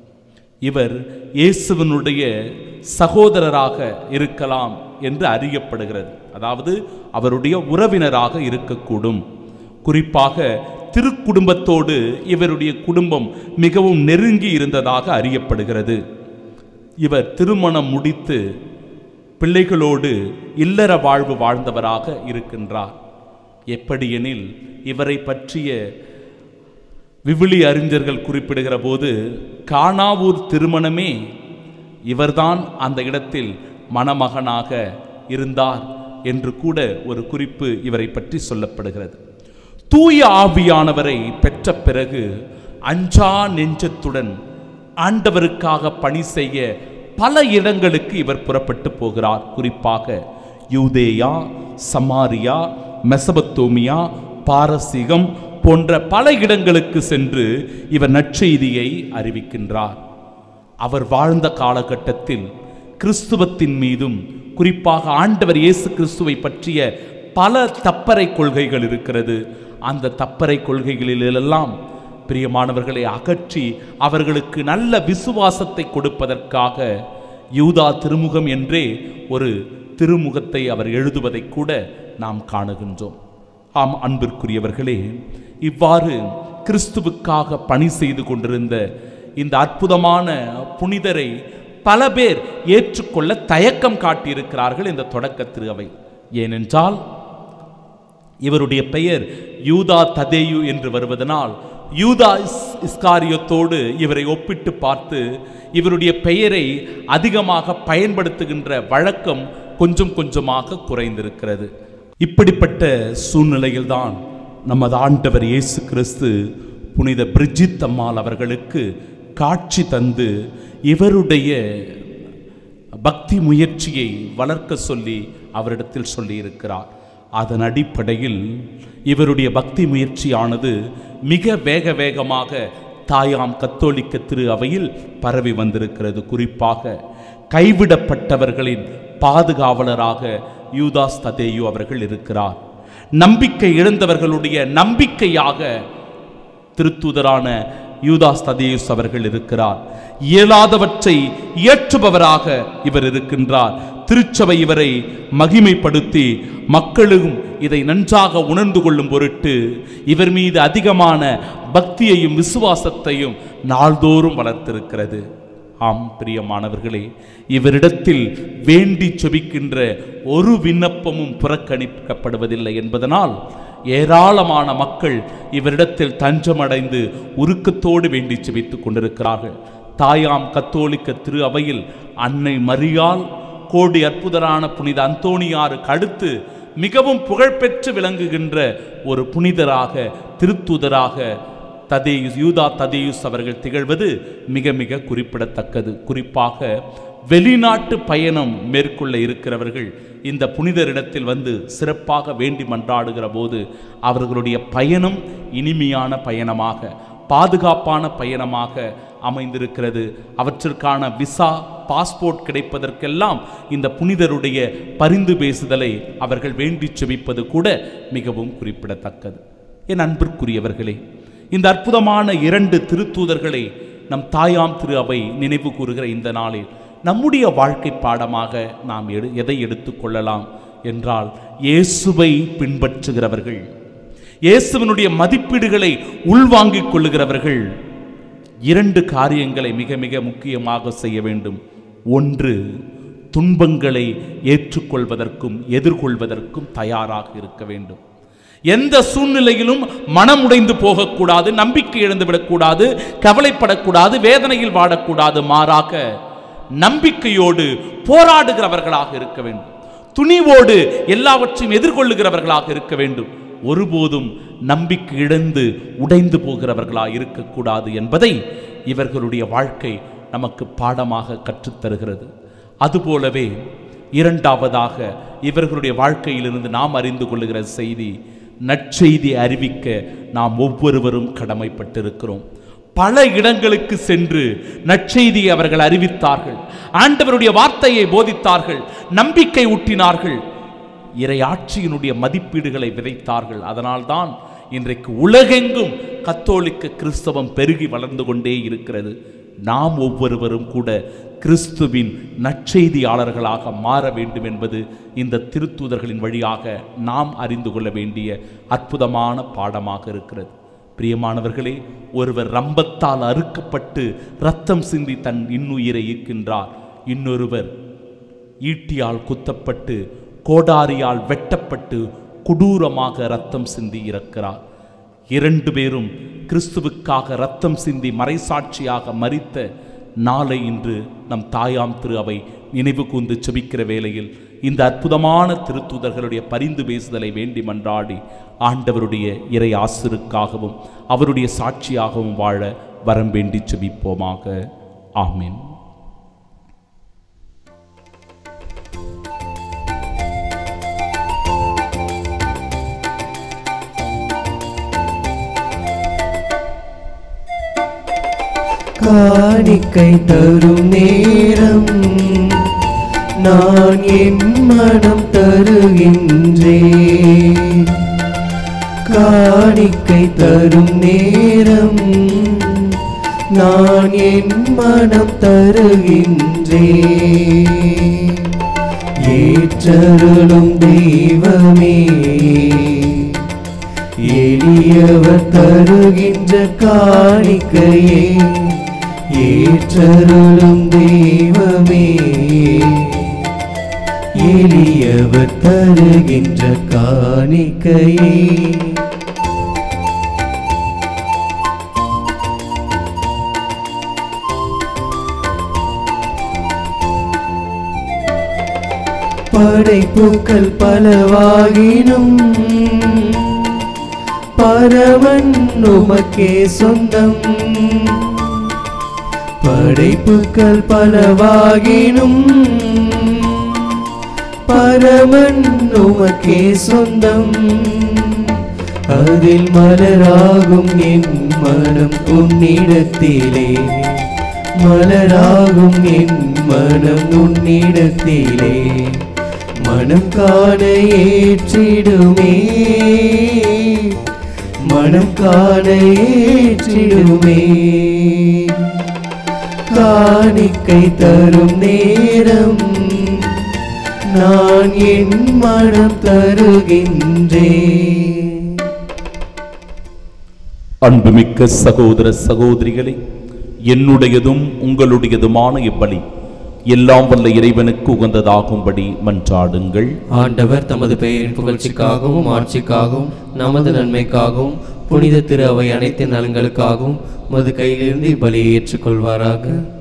இவர் இயேசுவனுடைய சகோதரராக இருக்கலாம் என்று அறியப்படுகிறது அதாவது அவருடைய உறவினராக இருக்கக்கூடும் குறிப்பாக திருக்குடும்பத்தோடு இவருடைய குடும்பம் மிகவும் நெருங்கி இருந்ததாக அறியப்படுகிறது இவர் திருமணம் முடித்து பிள்ளைகளோடு இல்லற வாழ்வு வாழ்ந்தவராக இருக்கின்றார் எப்படியெனில் இவரை பற்றிய விவிலி அறிஞர்கள் குறிப்பிடுகிற போது காணாவூர் திருமணமே இவர்தான் அந்த இடத்தில் மணமகனாக இருந்தார் என்று கூட ஒரு குறிப்பு இவரை பற்றி சொல்லப்படுகிறது தூய ஆவியானவரை பெற்ற பிறகு அஞ்சா நெஞ்சத்துடன் ஆண்டவருக்காக பணி செய்ய பல இடங்களுக்கு இவர் புறப்பட்டு போகிறார் குறிப்பாக யூதேயா சமாரியா மெசபத்தோமியா பாரசீகம் போன்ற பல இடங்களுக்கு சென்று இவர் நற்செய்தியை அறிவிக்கின்றார் அவர் வாழ்ந்த காலகட்டத்தில் கிறிஸ்துவத்தின் மீதும் குறிப்பாக ஆண்டவர் இயேசு கிறிஸ்துவை பற்றிய பல தப்பறை கொள்கைகள் இருக்கிறது அந்த தப்பறை கொள்கைகளிலெல்லாம் பிரியமானவர்களை அகற்றி அவர்களுக்கு நல்ல விசுவாசத்தை கொடுப்பதற்காக யூதா திருமுகம் என்றே ஒரு திருமுகத்தை அவர் எழுதுவதை கூட நாம் காணுகின்றோம் ஆம் அன்பிற்குரியவர்களே இவ்வாறு கிறிஸ்துவுக்காக பணி செய்து கொண்டிருந்த இந்த அற்புதமான புனிதரை பல பேர் ஏற்றுக்கொள்ள தயக்கம் காட்டியிருக்கிறார்கள் இந்த தொடக்க திருவை ஏனென்றால் இவருடைய பெயர் யூதா ததேயு என்று வருவதனால் யூதா இஸ்- இஸ்காரியத்தோடு இவரை ஒப்பிட்டு பார்த்து இவருடைய பெயரை அதிகமாக பயன்படுத்துகின்ற வழக்கம் கொஞ்சம் கொஞ்சமாக குறைந்திருக்கிறது இப்படிப்பட்ட சூழ்நிலையில்தான் நமது ஆண்டவர் இயேசு கிறிஸ்து புனித பிரிஜித் அம்மாள் அவர்களுக்கு காட்சி தந்து இவருடைய பக்தி முயற்சியை வளர்க்க சொல்லி அவரிடத்தில் சொல்லியிருக்கிறார் அதன் அடிப்படையில் இவருடைய பக்தி முயற்சியானது மிக வேக வேகமாக தாயாம் கத்தோலிக்க திரு அவையில் பரவி வந்திருக்கிறது குறிப்பாக கைவிடப்பட்டவர்களின் பாதுகாவலராக யூதாஸ் ததேயு அவர்கள் இருக்கிறார் நம்பிக்கை இழந்தவர்களுடைய நம்பிக்கையாக திருத்தூதரான யூதாஸ் ததேயுஸ் அவர்கள் இருக்கிறார் இயலாதவற்றை இயற்றுபவராக இவர் இருக்கின்றார் திருச்சபை இவரை மகிமைப்படுத்தி மக்களும் இதை நன்றாக உணர்ந்து கொள்ளும் பொருட்டு இவர் மீது அதிகமான பக்தியையும் விசுவாசத்தையும் நாள்தோறும் வளர்த்திருக்கிறது ஆம் பிரியமானவர்களே இவரிடத்தில் வேண்டி செபிக்கின்ற ஒரு விண்ணப்பமும் புறக்கணிக்கப்படுவதில்லை என்பதனால் ஏராளமான மக்கள் இவரிடத்தில் தஞ்சமடைந்து உருக்கத்தோடு வேண்டி செபித்துக் கொண்டிருக்கிறார்கள் தாயாம் கத்தோலிக்க திரு அவையில் அன்னை மரியாள் கோடி அற்புதரான புனித அந்தோணியாருக்கு அடுத்து மிகவும் புகழ்பெற்று விளங்குகின்ற ஒரு புனிதராக திருத்துதராக ததேயுஸ் யூதா ததேயுஸ் அவர்கள் திகழ்வது மிக மிக குறிப்பிடத்தக்கது குறிப்பாக வெளிநாட்டு பயணம் மேற்கொள்ள இருக்கிறவர்கள் இந்த புனிதரிடத்தில் வந்து சிறப்பாக வேண்டி மன்றாடுகிற போது அவர்களுடைய பயணம் இனிமையான பயணமாக பாதுகாப்பான பயணமாக அமைந்திருக்கிறது அவற்றிற்கான விசா பாஸ்போர்ட் கிடைப்பதற்கெல்லாம் இந்த புனிதருடைய பரிந்து பேசுதலை அவர்கள் வேண்டி செபிப்பது கூட மிகவும் குறிப்பிடத்தக்கது என் அன்பிற்குரியவர்களே இந்த அற்புதமான இரண்டு திருத்தூதர்களை நம் தாயாம் திரு அவை நினைவு கூறுகிற இந்த நாளில் நம்முடைய வாழ்க்கை பாடமாக நாம் எடு எதை எடுத்துக்கொள்ளலாம் என்றால் இயேசுவை பின்பற்றுகிறவர்கள் இயேசுவினுடைய மதிப்பீடுகளை உள்வாங்கிக் கொள்ளுகிறவர்கள் இரண்டு காரியங்களை மிக மிக முக்கியமாக செய்ய வேண்டும் ஒன்று துன்பங்களை ஏற்றுக்கொள்வதற்கும் எதிர்கொள்வதற்கும் தயாராக இருக்க வேண்டும் எந்த சூழ்நிலையிலும் மனமுடைந்து போகக்கூடாது நம்பிக்கை இழந்து விடக்கூடாது கவலைப்படக்கூடாது வேதனையில் வாடக்கூடாது மாறாக நம்பிக்கையோடு போராடுகிறவர்களாக இருக்க வேண்டும் துணிவோடு எல்லாவற்றையும் எதிர்கொள்ளுகிறவர்களாக இருக்க வேண்டும் ஒருபோதும் நம்பிக்கை இழந்து உடைந்து போகிறவர்களாக இருக்கக்கூடாது என்பதை இவர்களுடைய வாழ்க்கை நமக்கு பாடமாக கற்றுத்தருகிறது அதுபோலவே இரண்டாவதாக இவர்களுடைய வாழ்க்கையிலிருந்து நாம் அறிந்து கொள்ளுகிற செய்தி நற்செய்தி அறிவிக்க நாம் ஒவ்வொருவரும் கடமைப்பட்டிருக்கிறோம் பல இடங்களுக்கு சென்று நற்செய்தியை அவர்கள் அறிவித்தார்கள் ஆண்டவருடைய வார்த்தையை போதித்தார்கள் நம்பிக்கை ஊட்டினார்கள் இறையாட்சியினுடைய மதிப்பீடுகளை விதைத்தார்கள் அதனால்தான் இன்றைக்கு உலகெங்கும் கத்தோலிக்க கிறிஸ்தவம் பெருகி வளர்ந்து கொண்டே இருக்கிறது நாம் ஒவ்வொருவரும் கூட கிறிஸ்துவின் நற்செய்தியாளர்களாக மாற வேண்டும் என்பது இந்த திருத்தூதர்களின் வழியாக நாம் அறிந்து கொள்ள வேண்டிய அற்புதமான பாடமாக இருக்கிறது பிரியமானவர்களே ஒருவர் ரம்பத்தால் அறுக்கப்பட்டு ரத்தம் சிந்தி தன் இன்னுயிரை ஈர்க்கின்றார் இன்னொருவர் ஈட்டியால் குத்தப்பட்டு கோடாரியால் வெட்டப்பட்டு கொடூரமாக ரத்தம் சிந்தி இறக்கிறார் இரண்டு பேரும் கிறிஸ்துவுக்காக ரத்தம் சிந்தி மறைசாட்சியாக மரித்த நாளை இன்று நம் தாயாம் திரு அவை நினைவு கூர்ந்து செபிக்கிற வேளையில் இந்த அற்புதமான திருத்தூதர்களுடைய பரிந்து பேசுதலை வேண்டி மன்றாடி ஆண்டவருடைய இறை ஆசிருக்காகவும் அவருடைய சாட்சியாகவும் வாழ வரம் வேண்டி செபிப்போமாக ஆமென் காணிக்கை தரும் நேரம் நான் என் மனம் தருகின்றேன் காணிக்கை தரும் நேரம் நான் என் மனம் தருகின்றேன் ஏற்றருளும் தெய்வமே எளியவர் தருகின்ற காணிக்கையே ஏற்றருளும் தெய்வமே எளியவர் தருகின்ற காணிக்கையே படைப்புக்கள் பலவாகினும் பரவன் உமக்கே சொந்தம் படைப்புக்கள் பலவாகினும் பரமன் உமக்கே சொந்தம் அதில் மலராகும் என் மனம் உன்னிடத்திலே மலராகும் என் மனம் உன்னிடத்திலே மனம் காண ஏற்றிடுமே மனம் காண ஏற்றிடுமே காணிக்கை தரும் நேரம் நான் என் மனம் தருகின்றேன் அன்புமிக்க சகோதர சகோதரிகளே என்னுடையதும் உங்களுடையதுமான இப்பலி எல்லாம் வல்ல இறைவனுக்கு உகந்ததாகும்படி மன்றாடுங்கள் ஆண்டவர் தமது பெயரின் புகழ்ச்சிக்காகவும் ஆட்சிக்காகவும் நமது நன்மைக்காகவும் புனித திரு அவை அனைத்து நலன்களுக்காகவும் மது கையிலிருந்து இப்பலியை ஏற்றுக்கொள்வாராக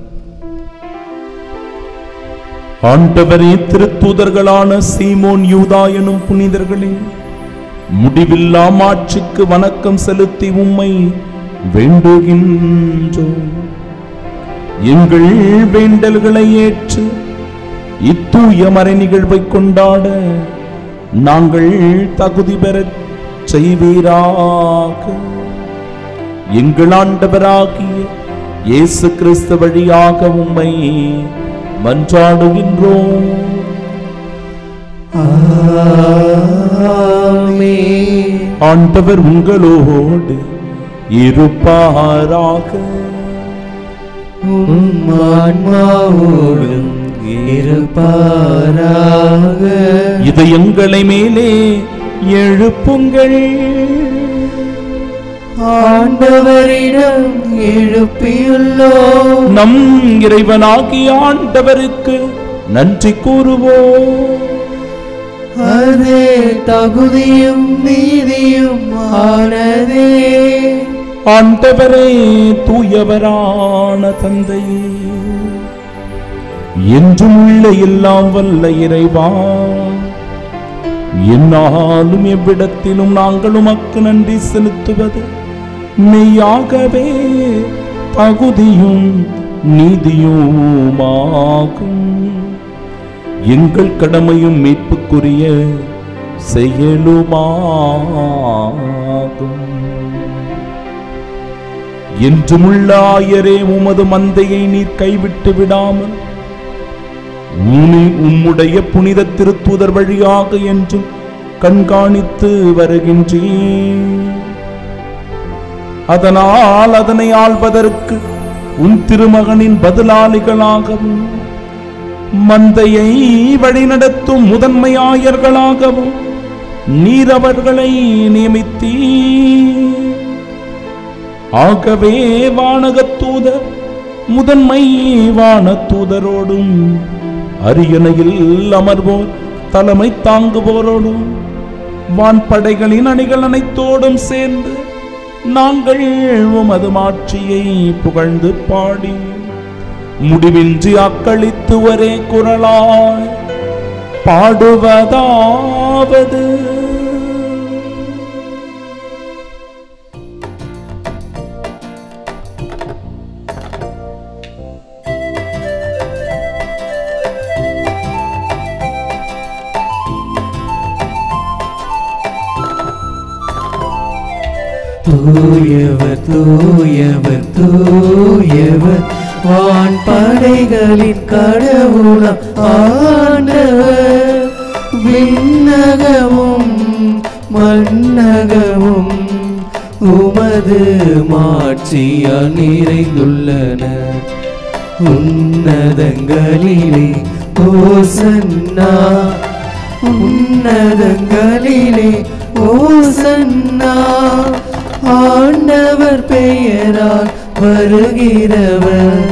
ஆண்டவரே திருத்தூதர்களான சீமோன் யூதா எனும் புனிதர்களே முடிவில்லா மாட்சிக்கு வணக்கம் செலுத்தி உம்மை வேண்டுகின்றோம் எங்கள் வேண்டல்களை ஏற்று இத்தூய மறை நிகழ்வை கொண்டாட நாங்கள் தகுதி பெறச் செய்வீராக எங்கள் ஆண்டவராகிய இயேசு கிறிஸ்து வழியாக உம்மை மன்றாடுகின்றோம் ஆண்டவர் உங்களோடு இருப்பாராக ஆன்மாவோடும் இருப்பாராக இதயங்களை மேலே எழுப்புங்கள் ஆண்டவரிடம் எழுப்பியுள்ளோம் நம் இறைவனாகிய ஆண்டவருக்கு நன்றி கூறுவோம் அது தகுதியும் நீதியும் ஆனதே ஆண்டவரே தூயவரான தந்தையே என்றும் உள்ள எல்லாம் வல்ல இறைவா என்னாலும் எவ்விடத்திலும் நாங்கள் உமக்கு நன்றி செலுத்துவது மெய்யாகவே தகுதியும் நீதியுமாகும் எங்கள் கடமையும் மீட்புக்குரிய செயலுமாகும் என்றுமுள்ள ஆயரே உமது மந்தையை நீர் கைவிட்டு விடாமல் உம்மை உம்முடைய புனித திருத்தூதர் வழியாக என்றும் கண்காணித்து வருகின்றேன் அதனால் அதனை ஆள்வதற்கு உன் திருமகனின் பதிலாளிகளாகவும் மந்தையை வழிநடத்தும் முதன்மை ஆயர்களாகவும் நீர் அவர்களை நியமித்தீர் ஆகவே வானகத் தூதர் முதன்மை வானத் தூதரோடும் அரியணையில் அமர்வோர் தலைமை தாங்குவோரோடும் வான்படைகளின் அணிகள் அனைத்தோடும் சேர்ந்து நாங்கள் உமது மாட்சியை புகழ்ந்து பாடி முடிவின்றி அக்களித்து ஒரே குரலாய் பாடுவதாவது தூயவர் தூயவர் தூயவர் வான் படைகளின் கடவுளம் ஆண்டவர் விண்ணகமும் மன்னகமும் உமது மாட்சியால் நிறைந்துள்ளன உன்னதங்களிலே ஓசன்னா உன்னதங்களிலே ஓசன்னா ஆண்டவர் பெயரால் வருகிறவர்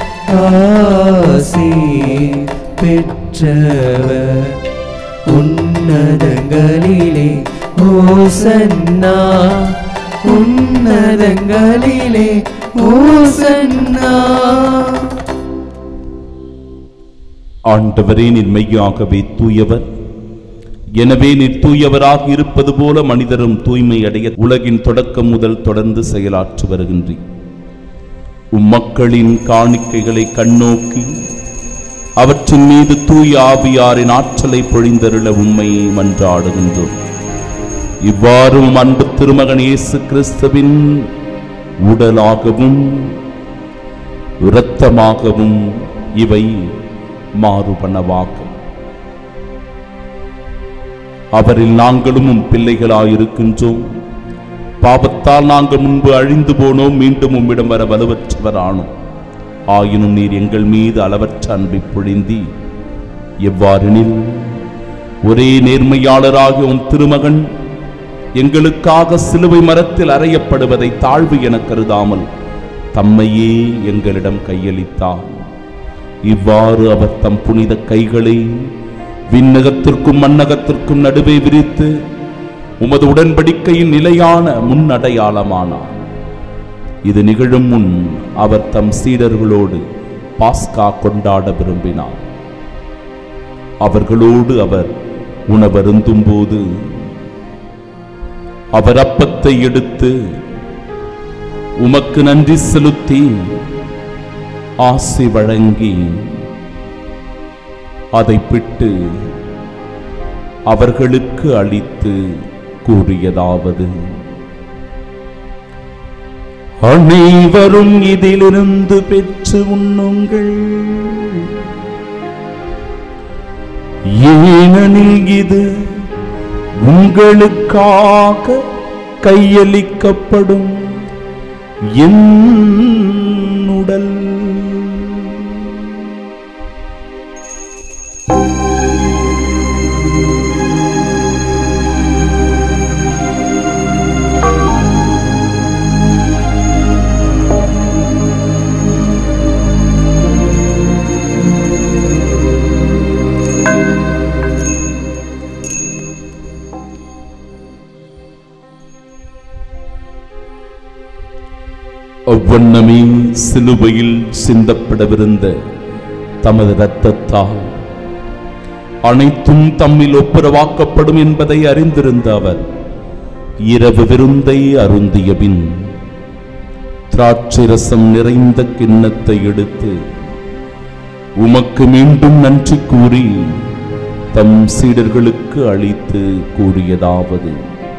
ஆசி பெற்றவர் உன்னதங்களிலே ஓசன்னா உன்னதங்களிலே ஓசன்னா ஆண்டவரே நீர் மெய்யாகவே தூயவர் எனவே நீர் தூயவராக இருப்பது போல மனிதரும் தூய்மை அடைய உலகின் தொடக்கம் முதல் தொடர்ந்து செயலாற்றி வருகின்றீர் உம்மக்களின் காணிக்கைகளை கண்ணோக்கி அவற்றின் மீது தூய ஆவியாரின் ஆற்றலை பொழிந்தருள உம்மை மன்றாடுகின்றோம் இவ்வாறு உம் அன்பு திருமகன் இயேசு கிறிஸ்துவின் உடலாகவும் இரத்தமாகவும் இவை மாறுபனவாகும் அவரில் நாங்களும் உம் பிள்ளைகளாயிருக்கின்றோம் பாவத்தால் நாங்கள் முன்பு அழிந்து போனோம் மீண்டும் உம்மிடம் வர வலுவற்றவரானோம் ஆயினும் நீர் எங்கள் மீது அளவற்ற அன்பை பொழிந்தி எவ்வாறெனில் ஒரே நேர்மையாளராகிய உன் திருமகன் எங்களுக்காக சிலுவை மரத்தில் அறையப்படுவதை தாழ்வு என கருதாமல் தம்மையே எங்களிடம் கையளித்தார் இவ்வாறு அவர் தம் புனித கைகளை விண்ணகத்திற்கும் மண்ணகத்திற்கும் நடுவே விரித்து உமது உடன்படிக்கையின் நிலையான முன்னடையாளமானார் இது நிகழும் முன் அவர் தம் சீடர்களோடு பாஸ்கா கொண்டாட விரும்பினார் அவர்களோடு அவர் உணவருந்தும் போது அவர் அப்பத்தை எடுத்து உமக்கு நன்றி செலுத்தி ஆசி வழங்கி அதை பிட்டு அவர்களுக்கு அளித்து கூறியதாவது அனைவரும் இதிலிருந்து பெற்று உண்ணுங்கள் ஏனெனில் இது உங்களுக்காக கையளிக்கப்படும் என் உடல் அவ்வண்ணமே சிலுவையில் சிந்தப்படவிருந்த தமது இரத்தத்தால் அனைத்தும் தம்மில் ஒப்புரவாக்கப்படும் என்பதை அறிந்திருந்த அவர் இரவு விருந்தை அருந்திய பின் திராட்சை ரசம் நிறைந்த கிண்ணத்தை எடுத்து உமக்கு மீண்டும் நன்றி கூறி தம் சீடர்களுக்கு அளித்து கூறியதாவது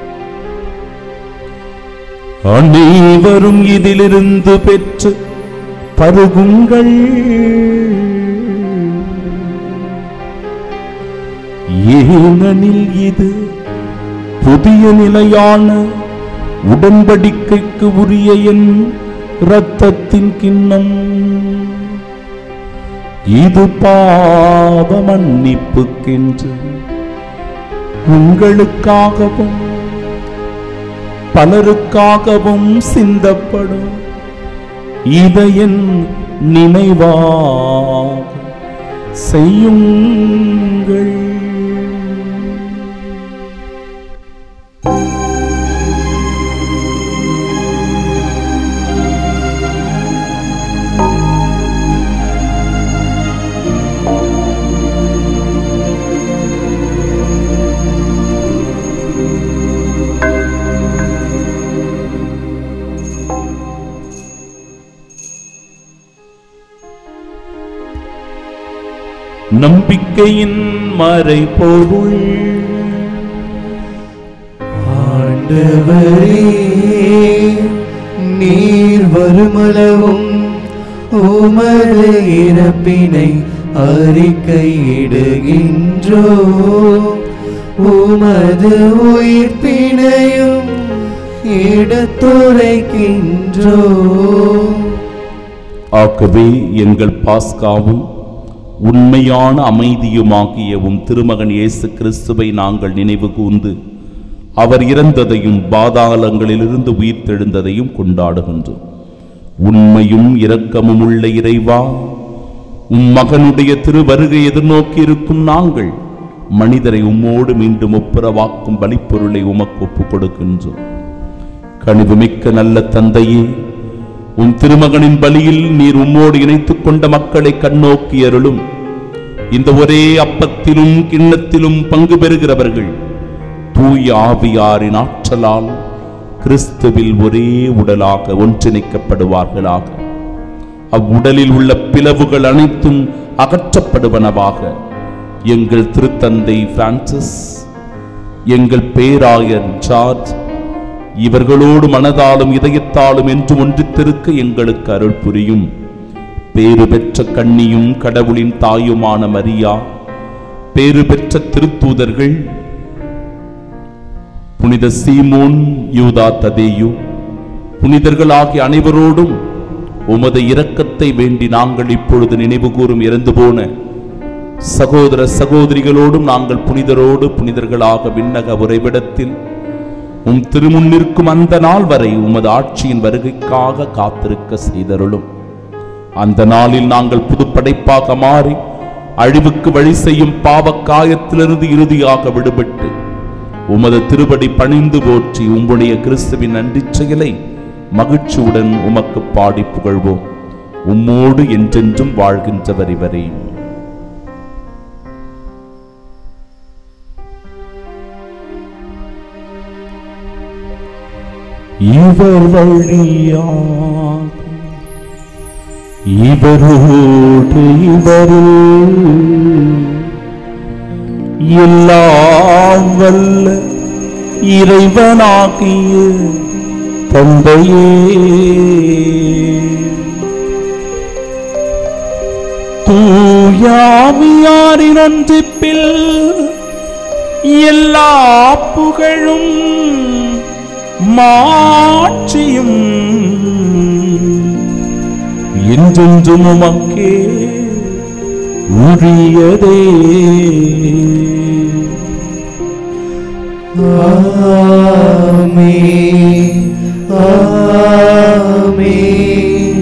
அனைவரும் இதிலிருந்து பெற்று பருகுங்கள் ஏனெனில் இது புதிய நிலையான உடன்படிக்கைக்கு உரிய என் இரத்தத்தின் கிண்ணம் இது பாவ மன்னிப்புக்கென்று உங்களுக்காகவும் பலருக்காகவும் சிந்தப்படும் இதயன் நினைவாக செய்யுங்கள் நம்பிக்கையின் மறைபொருள் ஆண்டவரே நீர் வருமளவும் உமது இறப்பினை அறிக்கையிடுகின்றோ உமது உயிர்ப்பினையும் எடுத்துரைக்கின்றோ ஆகவே எங்கள் பாஸ்காவும் உண்மையான அமைதியுமாகிய உம் திருமகன் இயேசு கிறிஸ்துவை நாங்கள் நினைவு கூர்ந்து அவர் இறந்ததையும் பாதாளங்களிலிருந்து உயிர்த்தெழுந்ததையும் கொண்டாடுகின்றோம் உண்மையும் இரக்கமும் உள்ள இறைவா உம் மகனுடைய திருவருகை எதிர்நோக்கி இருக்கும் நாங்கள் மனிதரை உம்மோடு மீண்டும் ஒப்புரவாக்கும் பலிப்பொருளை உமக்கு ஒப்புக் கொடுக்கின்றோம் கனிவுமிக்க நல்ல தந்தையே உன் திருமகனின் பலியில் நீர் உம்மோடு இணைத்துக் கொண்ட மக்களை கண்ணோக்கி அருளும் இந்த ஒரே அப்பத்திலும் கிண்ணத்திலும் பங்கு பெறுகிறவர்கள் தூய ஆவியாரின் ஆற்றலால் கிறிஸ்துவில் ஒரே உடலாக ஒன்றிணைக்கப்படுவார்களாக அவ்வுடலில் உள்ள பிளவுகள் அனைத்தும் அகற்றப்படுவனவாக எங்கள் திருத்தந்தை பிரான்சிஸ் எங்கள் பேராயர் ஜார்ஜ் இவர்களோடு மனதாலும் இதயத்தாலும் என்று ஒன்றித்திருக்க எங்களுக்கு அருள் புரியும் பேறு பெற்ற கண்ணியும் கடவுளின் தாயுமான மரியா பேறு பெற்ற திருத்தூதர்கள் புனித சீமோன் யூதா ததேயு புனிதர்கள் ஆகிய அனைவரோடும் உமது இரக்கத்தை வேண்டி நாங்கள் இப்பொழுது நினைவு கூறும் இறந்து போன சகோதர சகோதரிகளோடும் நாங்கள் புனிதரோடு புனிதர்களாக விண்ணக உறைவிடத்தில் உம் திருமுன்னிற்கும் அந்த நாள் வரை உமது ஆட்சியின் வருகைக்காக காத்திருக்க செய்தருளும் அந்த நாளில் நாங்கள் புதுப்படைப்பாக மாறி அழிவுக்கு வழி செய்யும் பாவக்காயத்திலிருந்து இறுதியாக விடுபட்டு உமது திருபடி பணிந்து போற்றி உம்முடைய கிறிஸ்துவின் நன்றிச் செயலை மகிழ்ச்சியுடன் உமக்கு பாடி புகழ்வோம் உம்மோடு என்றென்றும் வாழ்கின்றவர் இவரே இவர் வழியாக இவரோடு இவரில் எல்லாம் வல்ல இறைவனாகிய தந்தையே தூயாவியாரின் ஒன்றிப்பில் எல்லா புகழும் மாட்சியும் என்றென்றும் உமக்கே உரியதே ஆமென் ஆமென்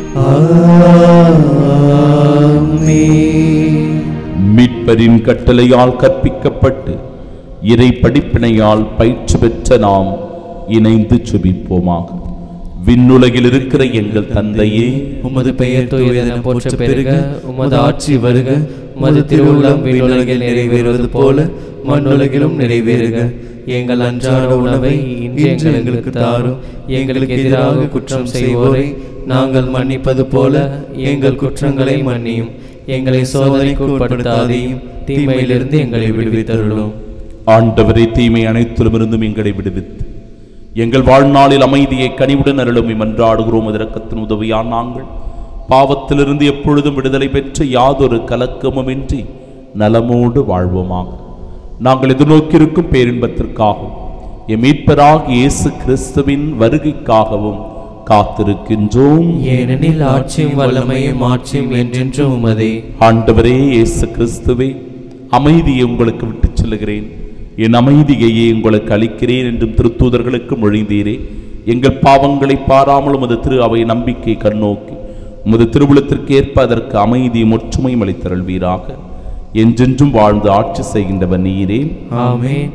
ஆமென் மீட்பரின் கட்டளையால் கற்பிக்கப்பட்டு இறை படிப்பினையால் பயிற்சி பெற்ற நாம் இணைந்து சுபிப்போமாக விண்ணுலகில் இருக்கிற எங்கள் தந்தையே உமது பெயர் தூயதென போற்ற பெருக உமது ஆட்சி வருக உமது திருவுள்ளம் விண்ணுலகில் நிறைவேறுவது போல மண்ணுலகிலும் நிறைவேறுக எங்கள் அன்றாட உணவை இன்று எங்களுக்கு தாரும் எங்களுக்கு எதிராக குற்றம் செய்வோரை நாங்கள் மன்னிப்பது போல எங்கள் குற்றங்களை மன்னியும் எங்களை சோதனைக்கு உட்படுத்தாதையும் தீமையிலிருந்து எங்களை விடுவித்தருளும் ஆண்டவரே தீமை அனைத்திலுமிருந்தும் எங்களை விடுவித்து எங்கள் வாழ்நாளில் அமைதியை கனிவுடன் அருளும் மன்றாடுகிறோம் இரக்கத்தின் உதவியால் நாங்கள் பாவத்திலிருந்து எப்பொழுதும் விடுதலை பெற்று யாதொரு கலக்கமுமின்றி நலமோடு வாழ்வோமாக நாங்கள் எதிர்நோக்கியிருக்கும் பேரின்பத்திற்காகவும் எம் மீட்பராக இயேசு கிறிஸ்துவின் வருகைக்காகவும் காத்திருக்கின்றோம் ஏனெனில் ஆட்சியும் வல்லமையும் ஆட்சியும் என்றென்றும் உமதே ஆண்டவரே இயேசு கிறிஸ்துவே அமைதியை உங்களுக்கு விட்டுச் செல்லுகிறேன் என் அமைதியையே உங்களுக்கு அளிக்கிறேன் என்றும் திருத்தூதர்களுக்கு மொழிந்தீரே எங்கள் பாவங்களை பாராமல் உமது திரு அவை நம்பிக்கை கண்ணோக்கி உமது திருவுளத்திற்கு ஏற்ப அதற்கு அமைதியும் ஒற்றுமையும் அளித்தருள்வீராக என்றென்றும் வாழ்ந்து ஆட்சி செய்கின்றவர் நீரே ஆமென்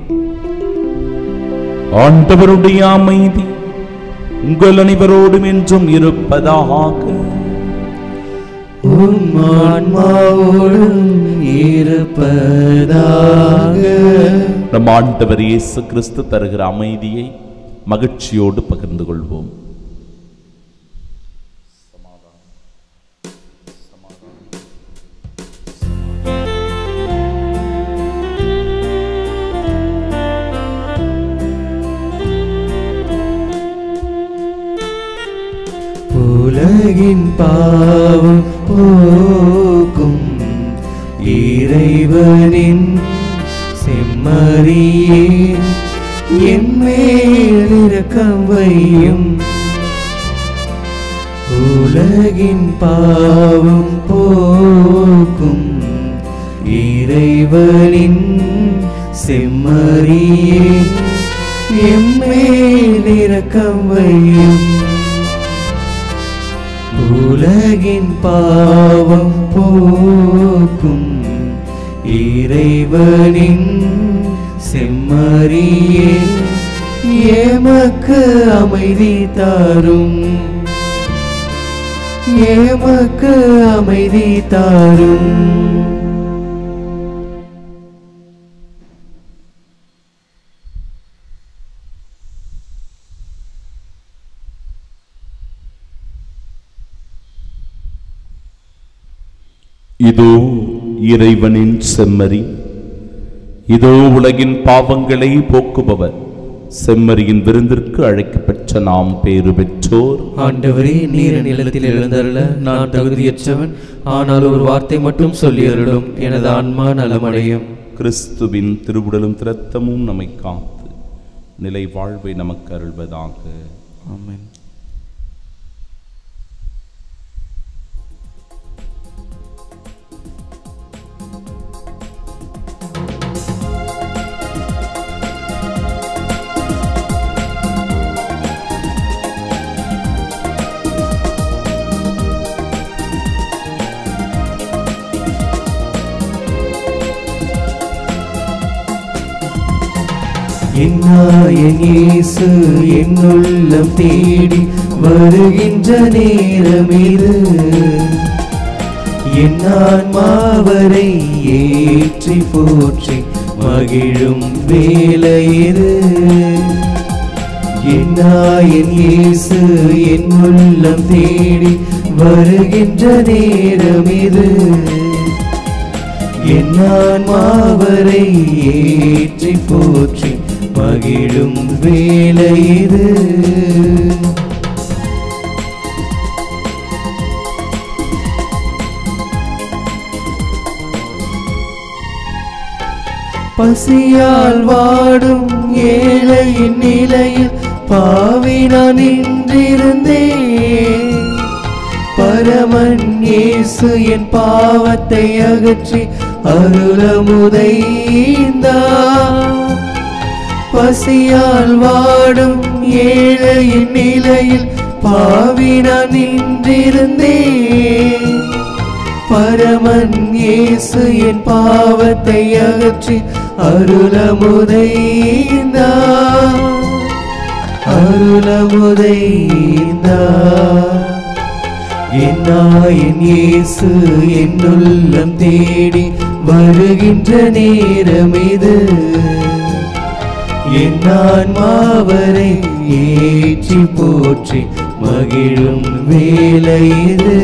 ஆண்டவருடைய அமைதி உங்கள் அனைவரோடும் என்றும் இருப்பதாக உம் ஆன்மாவோடும் இருப்பதாக நம் ஆண்டவர் இயேசு கிறிஸ்து தருகிற அமைதியை மகிழ்ச்சியோடு பகிர்ந்து கொள்வோம் உலகின் பாவம் போக்கும் இறைவனின் செம்மறியே எம்மேல் இரக்கம் வையும் உலகின் பாவம் போக்கும் இறைவனின் செம்மறியே எம்மேல் இரக்கம் வையும் உலகின் பாவம் போக்கும் இறைவனின் செம்மறியே ஏமக்கு அமைதி தாரும் ஏமக்கு அமைதி தாரும் இதோ இறைவனின் செம்மறி இதோ உலகின் பாவங்களை போக்குபவர் செம்மறியின் விருந்திற்கு அழைக்கப்பெற்ற நாம் பேறு பெற்றோர் ஆண்டவரே நீர் நிலத்தில் எழுந்தருள நான் தகுதியற்றவன் ஆனால் ஒரு வார்த்தை மட்டும் சொல்லி அருளும் எனது ஆன்மா நலமடையும் கிறிஸ்துவின் திருவுடலும் திரத்தமும் நம்மை காத்து நிலை வாழ்வை நமக்கு அருள்வதாக ஆமென் என்னாயன் இயேசு என்னுள்ளம் தேடி வருகின்ற நேரம் இது என் ஆன்மாவரை ஏற்றி போற்றி மகிழும் வேலை இது என்னாயின் இயேசு என் உள்ளம் தேடி வருகின்ற நேரம் இது என் ஆன்மாவரை ஏற்றி போற்றி மகிழும் வேலை இது பசியால் வாடும் ஏழையின் நிலையில் பாவி நான் நின்றிருந்தேன் பரமன் இயேசு என் பாவத்தை அகற்றி அருளமுதைந்தார் பசியால் வாடும் ஏழையின் நிலையில் பாவி நான் நின்றிருந்தேன் பரமன் இயேசு என் பாவத்தை அகற்றி அருளமுதைந்தார் அருளமுதைந்தார் என்னாயின் இயேசு என் உள்ளம் தேடி வருகின்ற நேரம் இது என் ஆன்மாவரை ஏற்றி போற்றி மகிழும் வேலை இது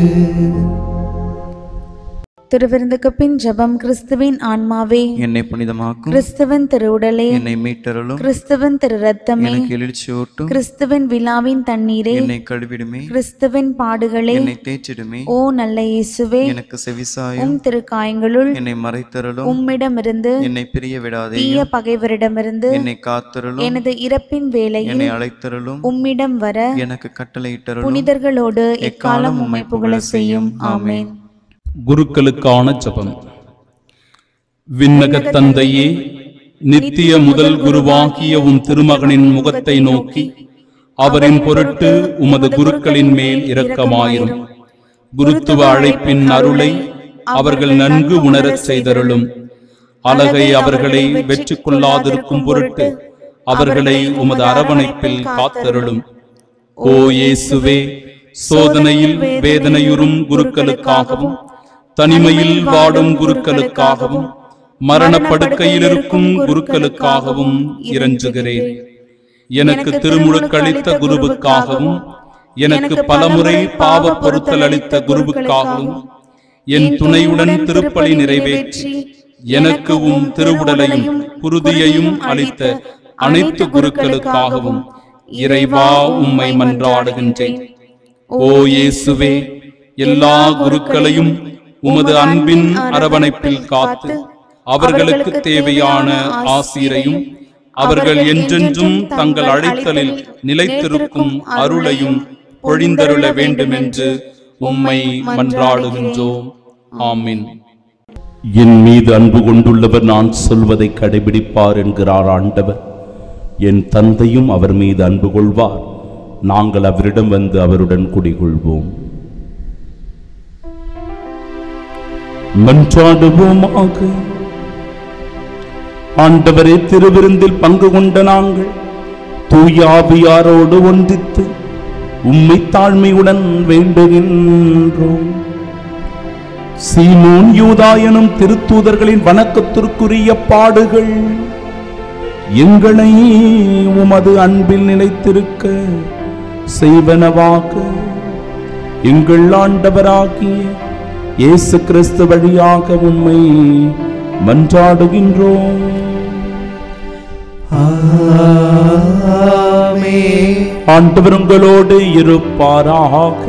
திருவிருந்துக்கு பின் ஜெபம் கிறிஸ்துவின் ஆன்மாவே என்னை புனிதமாக்கும் கிறிஸ்துவின் திருவுடலே என்னை மீட்டருளும் கிறிஸ்துவின் திரு ரத்தமே எனக்கு எழுச்சியூட்டும் கிறிஸ்துவின் விழாவின் தண்ணீரே என்னை கழுவிடுமே கிறிஸ்துவின் பாடுகளே என்னை தேய்ச்சிடுமே ஓ நல்ல இயேசுவே எனக்கு செவிசாயும் உம் திருக்காயங்களுள் என்னை மறைத்தருளும் உம்மிடமிருந்து என்னை பிரிய விடாதே தீய பகைவரிடமிருந்து என்னை காத்தருளும் எனது இறப்பின் வேளையில் என்னை அழைத்தருளும் உம்மிடம் வர எனக்கு கட்டளையிட்டருளும் புனிதர்களோடு எக்காலம் உம்மை புகழ செய்யும் ஆமென் குருக்களுக்கான ஜெபம் விண்ணகத் தந்தையே நித்திய முதல் குருவாகிய உம் திருமகனின் முகத்தை நோக்கி அவரின் பொருட்டு உமது குருக்களின் மேல் இரக்கமாயிரும் குருத்துவ அழைப்பின் அருளை அவர்கள் நன்கு உணரச் செய்தருளும் அழகை அவர்களை வெற்றி கொள்ளாதிருக்கும் பொருட்டு அவர்களை உமது அரவணைப்பில் காத்தருளும் ஓ இயேசுவே சோதனையில் வேதனையுறும் குருக்களுக்காகவும் தனிமையில் வாடும் குருக்களுக்காகவும் மரணப்படுக்கையில் இருக்கும் குருக்களுக்காகவும் இறஞ்சுகிறேன் எனக்கு திருமுழுக்களித்த குருவுக்காகவும் எனக்கு பலமுறை பாவ பொருத்தல் அளித்த குருவுக்காகவும் என் துணையுடன் திருப்பலி நிறைவேற்றி எனக்கு உம் திருவுடலையும் குருதியையும் அளித்த அனைத்து குருக்களுக்காகவும் இறைவா உம்மை மன்றாடுகின்றேன் ஓ இயேசுவே எல்லா குருக்களையும் உமது அன்பின் அரவணைப்பில் காத்து அவர்களுக்கு தேவையான ஆசீரையும் அவர்கள் என்றென்றும் தங்கள் அழைத்தலில் நிலைத்திருக்கும் அருளையும் பொழிந்தருள வேண்டுமென்று உம்மை மன்றாடுகின்றோம் ஆமீன் என் மீது அன்பு கொண்டுள்ளவர் நான் சொல்வதை கடைபிடிப்பார் என்கிறார் ஆண்டவர் என் தந்தையும் அவர் மீது அன்பு கொள்வார் நாங்கள் அவரிடம் வந்து அவருடன் குடிகொள்வோம் மன்றாடுவோமாக ஆண்டவரே திருவிருந்தில் பங்கு கொண்ட நாங்கள் தூய ஆவியாரோடு ஒன்றித்து உம்மை தாழ்மையுடன் வேண்டுகின்றோம் சீமோன் யூதா எனும் திருத்தூதர்களின் வணக்கத்திற்குரிய பாடுகள் எங்களை உமது அன்பில் நிலைத்திருக்க செய்வனவாக எங்கள் ஆண்டவராகிய இயேசு கிறிஸ்து வழியாக உம்மை மன்றாடுகின்றோம் ஆமென். ஆண்டவர் உங்களோடு இருப்பாராக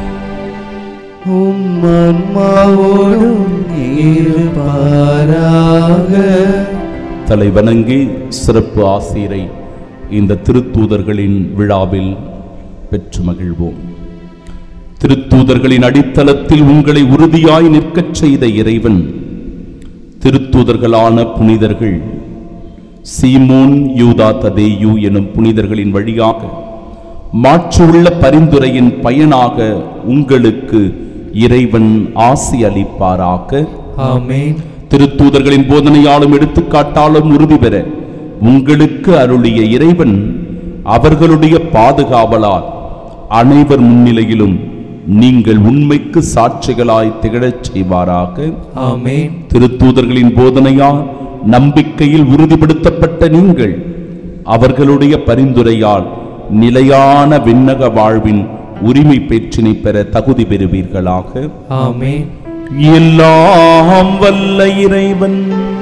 உம் ஆன்மாவோடும் இருப்பாராக தலை வணங்கி சிறப்பு ஆசிரை இந்த திருத்தூதர்களின் விழாவில் பெற்று மகிழ்வோம் திருத்தூதர்களின் அடித்தளத்தில் உங்களை உறுதியாய் நிற்கச் செய்த இறைவன் திருத்தூதர்களான புனிதர்கள் சீமோன் யூதா ததேயு எனும் புனிதர்களின் வழியாக மாற்றுள்ள பரிந்துரையின் பயனாக உங்களுக்கு இறைவன் ஆசி அளிப்பாராக ஆமென் திருத்தூதர்களின் போதனையாலும் எடுத்துக்காட்டாலும் உறுதி பெற உங்களுக்கு அருளிய இறைவன் அவர்களுடைய பாதுகாவலால் அனைவர் முன்னிலையிலும் நீங்கள் உண்மைக்கு சாட்சிகளாய் திகழச் செய்வாராக ஆமென் திருத்தூதர்களின் போதனையால் நம்பிக்கையில் உறுதிப்படுத்தப்பட்ட நீங்கள் அவர்களுடைய பரிந்துரையால் நிலையான விண்ணக வாழ்வின் உரிமை பெற்றினை பெற தகுதி பெறுவீர்களாக ஆமென் எல்லாம் வல்ல இறைவன்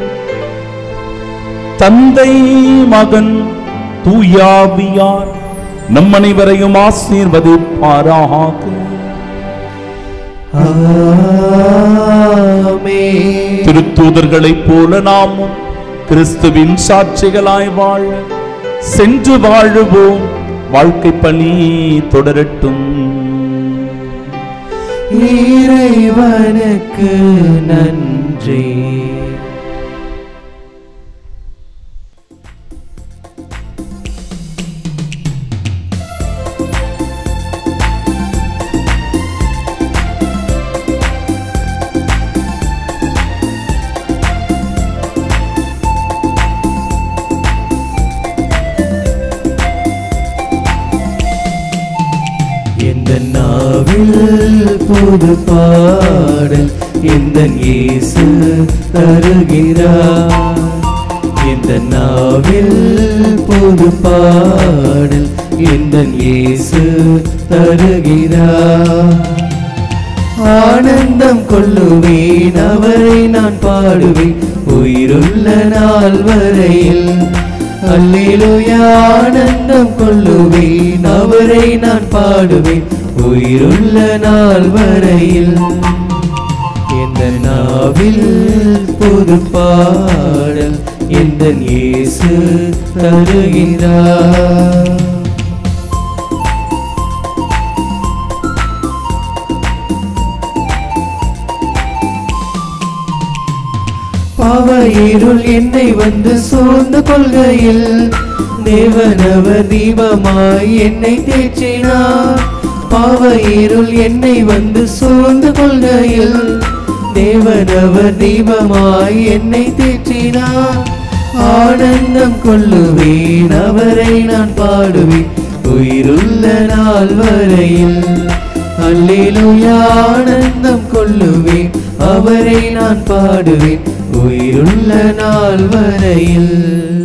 தந்தை மகன் தூயாவியார் நம் அனைவரையும் ஆசீர்வதிப்பாராக ஆமென் திருத்தூதர்களைப் போல நாமும் கிறிஸ்துவின் சாட்சிகளாய் வாழ சென்று வாழுவோம் வாழ்க்கை பணி தொடரட்டும் இறைவனுக்கு நன்றி எந்த நாவில் புது பாடல் எந்த இயேசு தருகிறார் எந்த நாவில் புது பாடல் எந்த இயேசு தருகிறார் ஆனந்தம் கொள்ளுவேன் அவரை நான் பாடுவேன் உயிருள்ள நாள் வரையில் அல்லேலூயா ஆனந்தம் கொள்ளுவேன் அவரை நான் பாடுவேன் உயிருள்ள நாள் வரையில் எந்த நாவில் புது பாடல் எந்த இயேசு தருகிறார் பாவ இருள் என்னை வந்து சூழ்ந்து கொள்கையில் தேவனவர் தீபமாய் என்னை தேற்றினார் பாவ இருள் என்னை வந்து சூழ்ந்து கொள்கையில் தேவனவர் தீபமாய் என்னை தேற்றினார் ஆனந்தம் கொள்ளுவேன் அவரை நான் பாடுவேன் உயிருள்ள நாள் வரையில் அல்லேலூயா ஆனந்தம் கொள்ளுவேன் அவரை நான் பாடுவேன் உயிருள்ள நாள் வரையில்